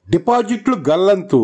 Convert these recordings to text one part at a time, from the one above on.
డిపాజిట్లు గల్లంతు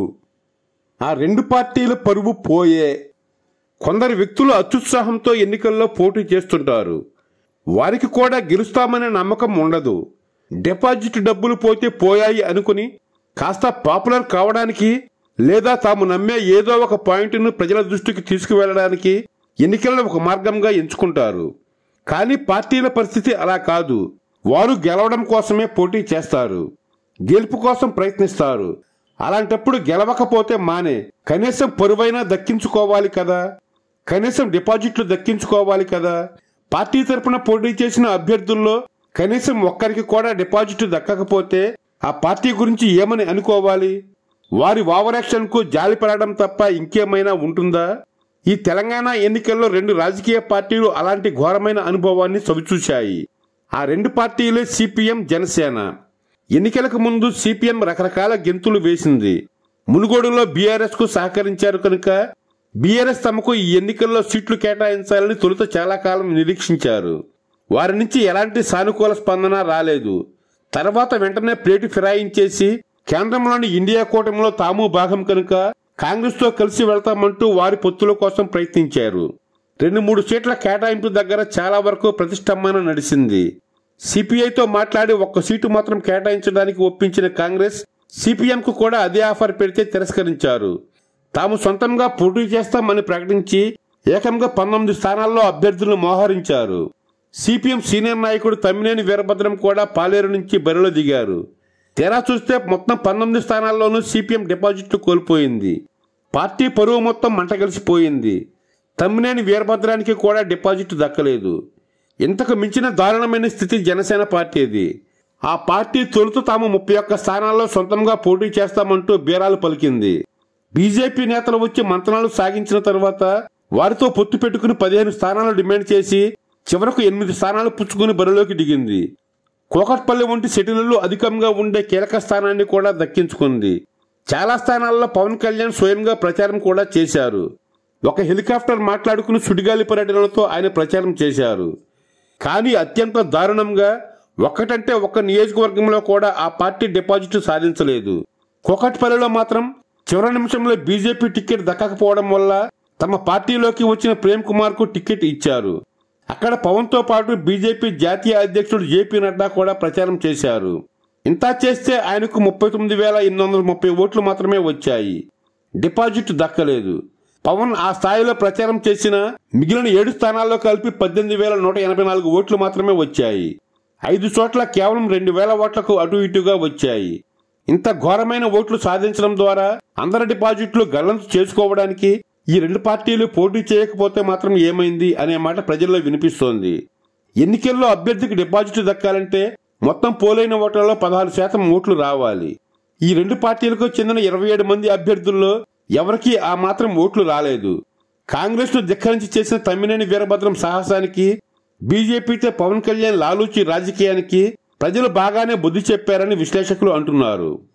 ఆ రెండు పార్టీల పరువు పోయే కొందరు వ్యక్తులు అత్యుత్సాహంతో ఎన్నికల్లో పోటీ చేస్తుంటారు వారికి కూడా గెలుస్తామనే నమ్మకం ఉండదు డిపాజిట్ డబ్బులు పోతే పోయాయి అనుకుని కాస్త పాపులర్ కావడానికి లేదా తాము నమ్మే ఏదో ఒక పాయింట్ను ప్రజల దృష్టికి తీసుకువెళ్ళడానికి ఎన్నికలను ఒక మార్గంగా ఎంచుకుంటారు కానీ పార్టీల పరిస్థితి అలా కాదు వారు గెలవడం కోసమే పోటీ చేస్తారు గెలుపు కోసం ప్రయత్నిస్తారు అలాంటప్పుడు గెలవకపోతే మానే కనీసం పరువైనా దక్కించుకోవాలి కదా కనీసం డిపాజిట్లు దక్కించుకోవాలి కదా పార్టీ తరపున పోటీ చేసిన అభ్యర్థుల్లో కనీసం ఒక్కరికి కూడా డిపాజిట్ దక్కకపోతే ఆ పార్టీ గురించి ఏమని అనుకోవాలి వారి ఓవరాక్షన్ కు జాలిపడడం తప్ప ఇంకేమైనా ఉంటుందా ఈ తెలంగాణ ఎన్నికల్లో రెండు రాజకీయ పార్టీలు అలాంటి ఘోరమైన అనుభవాన్ని చవిచూశాయి ఆ రెండు పార్టీలే సిపిఎం జనసేన ఎన్నికలకు ముందు సిపిఎం రకరకాల గెంతులు వేసింది మునుగోడులో బీఆర్ఎస్ కు సహకరించారు కనుక బీఆర్ఎస్ తమకు ఈ ఎన్నికల్లో సీట్లు కేటాయించాలని తొలుత చాలా కాలం నిరీక్షించారు వారి నుంచి ఎలాంటి సానుకూల స్పందన రాలేదు తర్వాత వెంటనే ప్లేటు ఫిరాయించేసి కేంద్రంలోని ఇండియా కూటమిలో తాము భాగం కనుక కాంగ్రెస్ తో కలిసి వెళ్తామంటూ వారి పొత్తుల కోసం ప్రయత్నించారు రెండు మూడు సీట్ల కేటాయింపు దగ్గర చాలా వరకు ప్రతిష్టంభన నడిచింది సిపిఐతో మాట్లాడి ఒక్క సీటు మాత్రం కేటాయించడానికి ఒప్పించిన కాంగ్రెస్ సిపిఎంకు కూడా అదే ఆఫర్ పెడితే తిరస్కరించారు తాము సొంతంగా పోటీ చేస్తామని ప్రకటించి ఏకంగా పంతొమ్మిది స్థానాల్లో అభ్యర్థులను మోహరించారు సిపిఎం సీనియర్ నాయకుడు తమ్మినేని వీరభద్రం కూడా పాలేరు నుంచి బరిలో దిగారు తెరా చూస్తే మొత్తం పంతొమ్మిది స్థానాల్లోనూ సిపిఎం డిపాజిట్లు కోల్పోయింది పార్టీ పరువు మొత్తం మంటగలిసిపోయింది తమ్మినేని వీరభద్రానికి కూడా డిపాజిట్ దక్కలేదు ఇంతకు మించిన దారుణమైన స్థితి జనసేన పార్టీది ఆ పార్టీ తొలుత తాము ముప్పై ఒక్క స్థానాల్లో సొంతంగా పోటీ చేస్తామంటూ బీరాలు పలికింది బీజేపీ నేతలు వచ్చి మంత్రాలు సాగించిన తర్వాత వారితో పొత్తు పెట్టుకుని పదిహేను స్థానాలు డిమాండ్ చేసి చివరకు ఎనిమిది స్థానాలు పుచ్చుకుని బరిలోకి దిగింది కోకట్పల్లి వంటి సిటీలలో అధికంగా ఉండే కీలక స్థానాన్ని కూడా దక్కించుకుంది చాలా స్థానాల్లో పవన్ కళ్యాణ్ స్వయంగా ప్రచారం కూడా చేశారు ఒక హెలికాప్టర్ మాట్లాడుకుని సుడిగాలి పర్యటనలతో ఆయన ప్రచారం చేశారు కానీ అత్యంత దారుణంగా ఒక్కటంటే ఒక్క నియోజకవర్గంలో కూడా ఆ పార్టీ డిపాజిట్ సాధించలేదు కోకట్పల్లిలో మాత్రం చివరి నిమిషంలో బీజేపీ టికెట్ దక్కకపోవడం వల్ల తమ పార్టీలోకి వచ్చిన ప్రేమ్ కుమార్ కు టికెట్ ఇచ్చారు అక్కడ పవన్ తో పాటు బీజేపీ జాతీయ అధ్యక్షుడు జేపీ నడ్డా కూడా ప్రచారం చేశారు ఇంత చేస్తే ఆయనకు ముప్పై తొమ్మిది వేల ఎనిమిది వందల ముప్పై ఓట్లు మాత్రమే వచ్చాయి డిపాజిట్ దక్కలేదు పవన్ ఆ స్థాయిలో ప్రచారం చేసిన మిగిలిన ఏడు స్థానాల్లో కలిపి పద్దెనిమిది వేల నూట ఎనభై నాలుగు ఓట్లు మాత్రమే వచ్చాయి ఐదు చోట్ల కేవలం రెండు వేల ఓట్లకు అటు ఇటుగా వచ్చాయి ఇంత ఘోరమైన ఓట్లు సాధించడం ద్వారా అందరి డిపాజిట్లు గల్లంతు చేసుకోవడానికి ఈ రెండు పార్టీలు పోటీ చేయకపోతే మాత్రం ఏమైంది అనే మాట ప్రజల్లో వినిపిస్తోంది ఎన్నికల్లో అభ్యర్థికి డిపాజిట్ దక్కాలంటే మొత్తం పోలైన ఓట్లలో పదహారు శాతం ఓట్లు రావాలి ఈ రెండు పార్టీలకు చెందిన ఇరవై ఏడు మంది అభ్యర్థుల్లో ఎవరికీ ఆ మాత్రం ఓట్లు రాలేదు కాంగ్రెస్ ను ధిక్కరించి చేసిన తమ్మినేని వీరభద్రం సాహసానికి బీజేపీతో పవన్ కళ్యాణ్ లాలూచి రాజకీయానికి ప్రజలు బాగానే బుద్ధి చెప్పారని విశ్లేషకులు అంటున్నారు